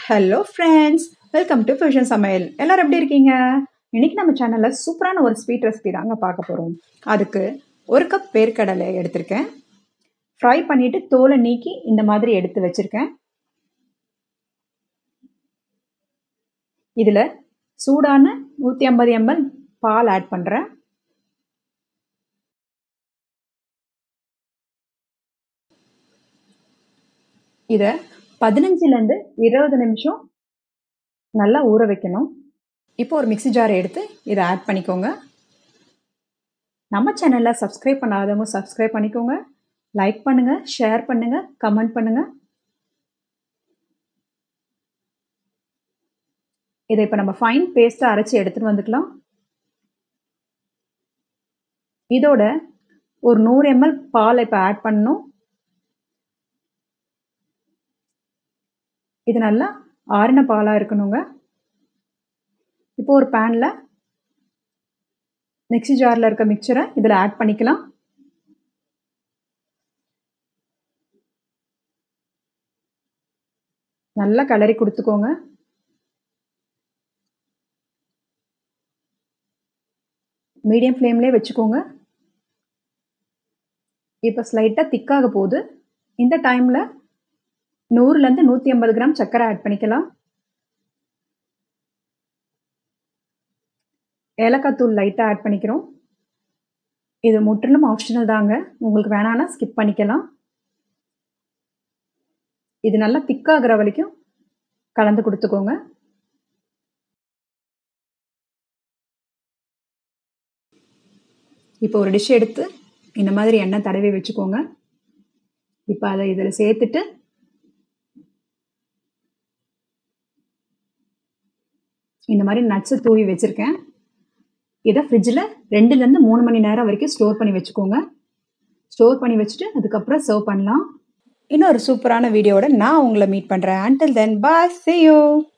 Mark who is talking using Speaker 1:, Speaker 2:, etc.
Speaker 1: hello friends welcome to fusion சமையல் எல்லாரும் எப்படி இருக்கீங்க இன்னைக்கு நம்ம சேனலில் சூப்பரான ஒரு ஸ்வீட் ரெசிபி தாங்க பார்க்க போகிறோம் அதுக்கு ஒரு கப் வேர்க்கடலை எடுத்திருக்கேன் ஃப்ரை பண்ணிவிட்டு தோலை நீக்கி இந்த மாதிரி எடுத்து வச்சுருக்கேன் இதில் சூடான நூற்றி ஐம்பது எம்எல் பால் ஆட் பண்ணுறேன் இதை பதினஞ்சுலேருந்து இருபது நிமிஷம் நல்லா ஊற வைக்கணும் இப்போ ஒரு மிக்சி ஜாரை எடுத்து இதை ஆட் பண்ணிக்கோங்க நம்ம சேனலில் சப்ஸ்கிரைப் பண்ணாதவங்க சப்ஸ்கிரைப் பண்ணிக்கோங்க லைக் பண்ணுங்கள் ஷேர் பண்ணுங்கள் கமெண்ட் பண்ணுங்கள் இதை இப்போ நம்ம ஃபைன் பேஸ்ட்டாக அரைச்சி எடுத்துகிட்டு வந்துக்கலாம் இதோட ஒரு நூறு எம்எல் பால் இப்போ ஆட் பண்ணணும் இது நல்லா ஆறின பாலாக இருக்கணுங்க இப்போ ஒரு பேனில் மிக்சி ஜாரில் இருக்க மிக்சரை இதில் ஆட் பண்ணிக்கலாம் நல்லா கலரி கொடுத்துக்கோங்க மீடியம் ஃப்ளேம்லேயே வச்சுக்கோங்க இப்போ ஸ்லைட்டாக திக்காக போகுது இந்த டைமில் நூறுலேருந்து நூற்றி ஐம்பது கிராம் சர்க்கரை ஆட் பண்ணிக்கலாம் ஏலக்காய் தூள் லைட்டாக ஆட் பண்ணிக்கிறோம் இது முற்றிலும் ஆப்ஷனல் தாங்க உங்களுக்கு வேணான்னா ஸ்கிப் பண்ணிக்கலாம் இது நல்லா திக்காகிற வரைக்கும் கலந்து கொடுத்துக்கோங்க இப்போ ஒரு டிஷ் எடுத்து இந்த மாதிரி எண்ணெய் தடவி வச்சுக்கோங்க இப்போ அதை இதில் சேர்த்துட்டு இந்த மாதிரி நட்ஸை தூவி வச்சுருக்கேன் இதை ஃப்ரிட்ஜில் ரெண்டுலேருந்து மூணு மணி நேரம் வரைக்கும் ஸ்டோர் பண்ணி வச்சுக்கோங்க ஸ்டோர் பண்ணி வச்சுட்டு அதுக்கப்புறம் சர்வ் பண்ணலாம் இன்னொரு சூப்பரான வீடியோட நான் உங்களை மீட் பண்ணுறேன் until then bye see you